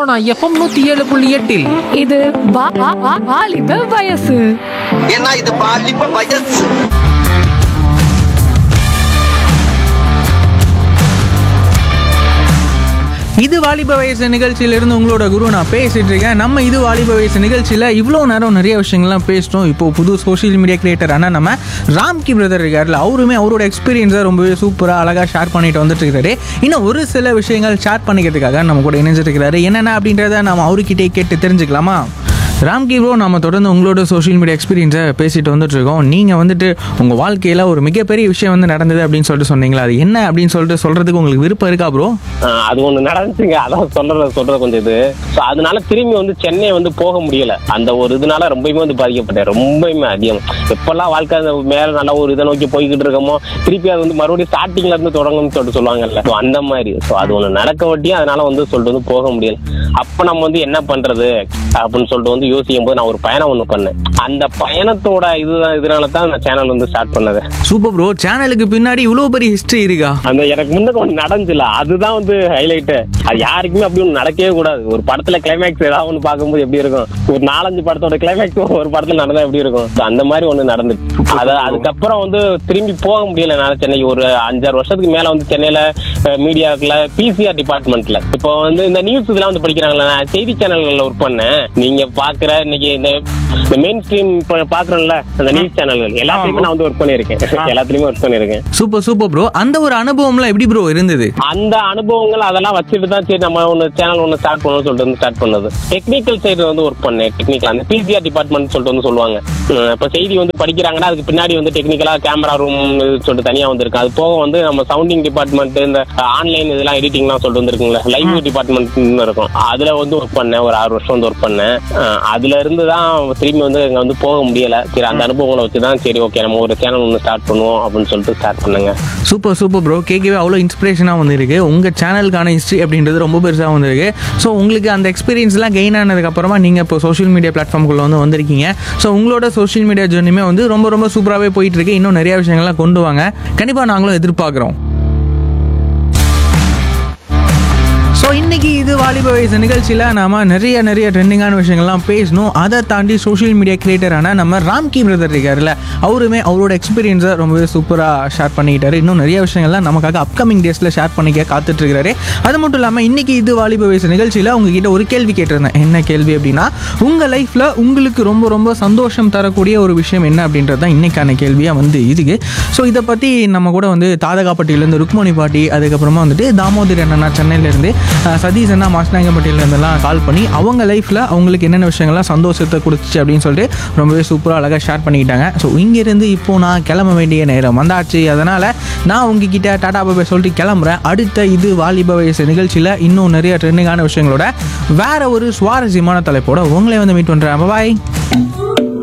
Sona FM நூத்தி ஏழு புள்ளி எட்டில் இது வா- வா- வா- வாலிப வயசு ஏன்னா இது பாலிப்ப வயசு இது வாலிப வயசு நிகழ்ச்சியிலிருந்து உங்களோட குரு நான் பேசிட்டு இருக்கேன் நம்ம இது வாலிப வயசு நிகழ்ச்சியில் இவ்வளோ நேரம் நிறைய விஷயங்கள்லாம் பேசிட்டோம் இப்போ புது சோஷியல் மீடியா கிரியேட்டர் ஆனால் நம்ம ராம்கி பிரதர் இருக்கார்ல அவருமே அவரோட எக்ஸ்பீரியன்ஸை ரொம்பவே சூப்பராக அழகாக ஷேர் பண்ணிட்டு வந்துட்டு இருக்காரு இன்னும் ஒரு சில விஷயங்கள் ஷேர் பண்ணிக்கிறதுக்காக நம்ம கூட இணைஞ்சிட்டு இருக்காரு என்னென்ன அப்படின்றத நம்ம அவர்கிட்டே கேட்டு தெரிஞ்சுக்கலாமா ராம்கி ப்ரோ நம்ம தொடர்ந்து உங்களோட சோஷியல் மீடியா எக்ஸ்பீரியன்ஸை பேசிட்டு வந்துட்டு இருக்கோம் நீங்கள் வந்துட்டு உங்கள் வாழ்க்கையில் ஒரு மிகப்பெரிய விஷயம் வந்து நடந்தது அப்படின்னு சொல்லிட்டு சொன்னீங்களா அது என்ன அப்படின்னு சொல்லிட்டு சொல்கிறதுக்கு உங்களுக்கு விருப்பம் இருக்கா ப்ரோ ஆஹ் அது ஒண்ணு நடந்துச்சுங்க அதான் சொல்றது சொல்றது கொஞ்சம் இது ஸோ அதனால திரும்பி வந்து சென்னை வந்து போக முடியல அந்த ஒரு இதனால ரொம்பவுமே வந்து பாதிக்கப்பட்டேன் ரொம்பவுமே அதிகம் எப்பெல்லாம் வாழ்க்கை அந்த மேல நல்ல ஒரு இதை நோக்கி போய்கிட்டு இருக்கோமோ திருப்பி அது வந்து மறுபடியும் ஸ்டார்டிங்ல இருந்து தொடங்கும்னு சொல்லிட்டு சொல்லுவாங்கல்ல ஸோ அந்த மாதிரி ஸோ அது ஒண்ணு நடக்க வட்டியும் அதனால வந்து சொல்லிட்டு வந்து போக முடியல அப்ப நம்ம வந்து என்ன பண்றது அப்படின்னு சொல்லிட்டு வந்து யோசிக்கும் போது நான் ஒரு பயணம் ஒண்ணு பண்ணேன் அந்த பயணத்தோட இதுதான் இதனால தான் நான் சேனல் வந்து ஸ்டார்ட் பண்ணது சூப்பர் ப்ரோ சேனலுக்கு பின்னாடி இவ்வளோ பெரிய ஹிஸ்ட்ரி இருக்கா அந்த எனக்கு முன்னுக்கு ஒண்ணு நடந்துல அதுதான் வந்து ஹைலைட் அது யாருக்குமே அப்படி ஒண்ணு நடக்கவே கூடாது ஒரு படத்துல கிளைமேக்ஸ் ஏதாவது ஒண்ணு பார்க்கும்போது எப்படி இருக்கும் ஒரு நாலஞ்சு படத்தோட கிளைமேக்ஸ் ஒரு படத்துல நடந்தா எப்படி இருக்கும் So, அந்த மாதிரி ஒண்ணு நடந்துச்சு அது அதுக்கப்புறம் வந்து திரும்பி போக முடியல நான் சென்னை ஒரு அஞ்சாறு வருஷத்துக்கு மேல வந்து சென்னையில மீடியாக்குள்ள பிசிஆர் டிபார்ட்மெண்ட்ல இப்போ வந்து இந்த நியூஸ் இதெல்லாம் வந்து படிக்கிறாங்களா நான் செய்தி சேனல்கள்ல ஒர்க் பண்ணேன் நீங்க பாக்குற இன்னைக்கு இந்த இந்த மெயின் ஸ்ட்ரீம் பாக்குறோம்ல அந்த நியூஸ் சேனல்கள் எல்லாத்துலயுமே நான் வந்து ஒர்க் பண்ணிருக்கேன் எல்லாத்துலயுமே ஒர்க் பண்ணிருக்கேன் சூப்பர் சூப்பர் ப்ரோ அந்த ஒரு அனுபவம்லாம் எப்படி ப்ரோ இருந்தது அந்த அனுபவங்கள் அதெல்லாம் வச்சுட்டு தான் சரி நம்ம ஒன்று சேனல் ஒன்று ஸ்டார்ட் பண்ணணும்னு சொல்லிட்டு வந்து ஸ்டார்ட் பண்ணது டெக்னிக்கல் சைடு வந்து ஒர்க் பண்ணேன் டெக்னிக்கல் அந்த பிசிஆர் டிபார்ட்மெண்ட் சொல்லிட்டு வந்து சொல்லுவாங்க உம் இப்போ செய்தி வந்து படிக்கிறாங்கன்னா அதுக்கு பின்னாடி வந்து டெக்னிக்கலா கேமரா ரூம் சொல்லிட்டு தனியா வந்துருக்கு அது போக வந்து நம்ம சவுண்டிங் டிபார்ட்மெண்ட் இந்த ஆன்லைன் இதெல்லாம் எடிட்டிங்லாம் சொல்லிட்டு வந்துருக்குங்களா லைவ் டிபார்ட்மெண்ட் இருக்கும் அதுல வந்து ஒர்க் பண்ணேன் ஒரு ஆறு வருஷம் வந்து ஒர்க் பண்ணேன் அஹ் அதுல இருந்து தான் திரும்பி வந்து இங்க வந்து போக முடியல சரி அந்த அனுபவங்களை வச்சு தான் சரி ஓகே நம்ம ஒரு சேனல் ஒன்று ஸ்டார்ட் பண்ணுவோம் அப்படின்னு சொல்லிட்டு ஸ்டார்ட் பண்ணுங்க சூப்பர் சூப்பர் ப்ரோ கேட்கவே அவ்வளோ இன்ஸ்பிரேஷனாக வந்திருக்கு உங்கள் சேனலுக்கான ஹிஸ்ட்ரி அப்படின்றது ரொம்ப பெருசாக வந்திருக்கு ஸோ உங்களுக்கு அந்த எக்ஸ்பீரியன்ஸ்லாம் கெயின் ஆனதுக்கப்புறமா நீங்கள் இப்போ சோஷியல் மீடியா பிளாட்ஃபார்முக்குள்ளே வந்து வந்திருக்கீங்க ஸோ உங்களோட சோஷியல் மீடியா ஜர்னியுமே வந்து ரொம்ப ரொம்ப சூப்பராகவே போயிட்டு இருக்கு இன்னும் நிறைய விஷயங்கள்லாம் கொண்டு வாங்க கண்டிப்பாக நாங்களும் எதிர்பார்க்குறோம் ஸோ இன்னைக்கு இது வாலிப வயசு நிகழ்ச்சியில் நாம நிறைய நிறைய ட்ரெண்டிங்கான விஷயங்கள்லாம் பேசணும் அதை தாண்டி சோஷியல் மீடியா கிரியேட்டரான நம்ம ராம்கி பிரதர் இருக்காருல்ல அவருமே அவரோட எக்ஸ்பீரியன்ஸை ரொம்பவே சூப்பராக ஷேர் பண்ணிக்கிட்டாரு இன்னும் நிறைய விஷயங்கள்லாம் நமக்காக அப்கமிங் டேஸில் ஷேர் பண்ணிக்க காத்துட்டு இருக்காரு அது மட்டும் இல்லாமல் இன்னைக்கு இது வாலிப வயசு நிகழ்ச்சியில் உங்ககிட்ட ஒரு கேள்வி கேட்டிருந்தேன் என்ன கேள்வி அப்படின்னா உங்கள் லைஃப்பில் உங்களுக்கு ரொம்ப ரொம்ப சந்தோஷம் தரக்கூடிய ஒரு விஷயம் என்ன அப்படின்றது தான் இன்னைக்கான கேள்வியாக வந்து இதுக்கு ஸோ இதை பற்றி நம்ம கூட வந்து தாதகாப்பட்டியிலேருந்து ருக்மணி பாட்டி அதுக்கப்புறமா வந்துட்டு தாமோதர் அண்ணா சென்னையிலேருந்து சதீஷ் அண்ணா மாஸ்னாங்கப்பட்டியிலேருந்துலாம் கால் பண்ணி அவங்க லைஃப்பில் அவங்களுக்கு என்னென்ன விஷயங்கள்லாம் சந்தோஷத்தை கொடுத்துச்சு அப்படின்னு சொல்லிட்டு ரொம்பவே சூப்பராக அழகாக ஷேர் பண்ணிக்கிட்டாங்க ஸோ இங்கேருந்து இப்போ நான் கிளம்ப வேண்டிய நேரம் வந்தாச்சு அதனால் நான் உங்ககிட்ட டாடா பாபா சொல்லிட்டு கிளம்புறேன் அடுத்த இது வாலிப வயசு நிகழ்ச்சியில் இன்னும் நிறைய ட்ரெண்டிங்கான விஷயங்களோட வேற ஒரு சுவாரஸ்யமான தலைப்போட உங்களே வந்து மீட் பண்ணுறேன் பாய்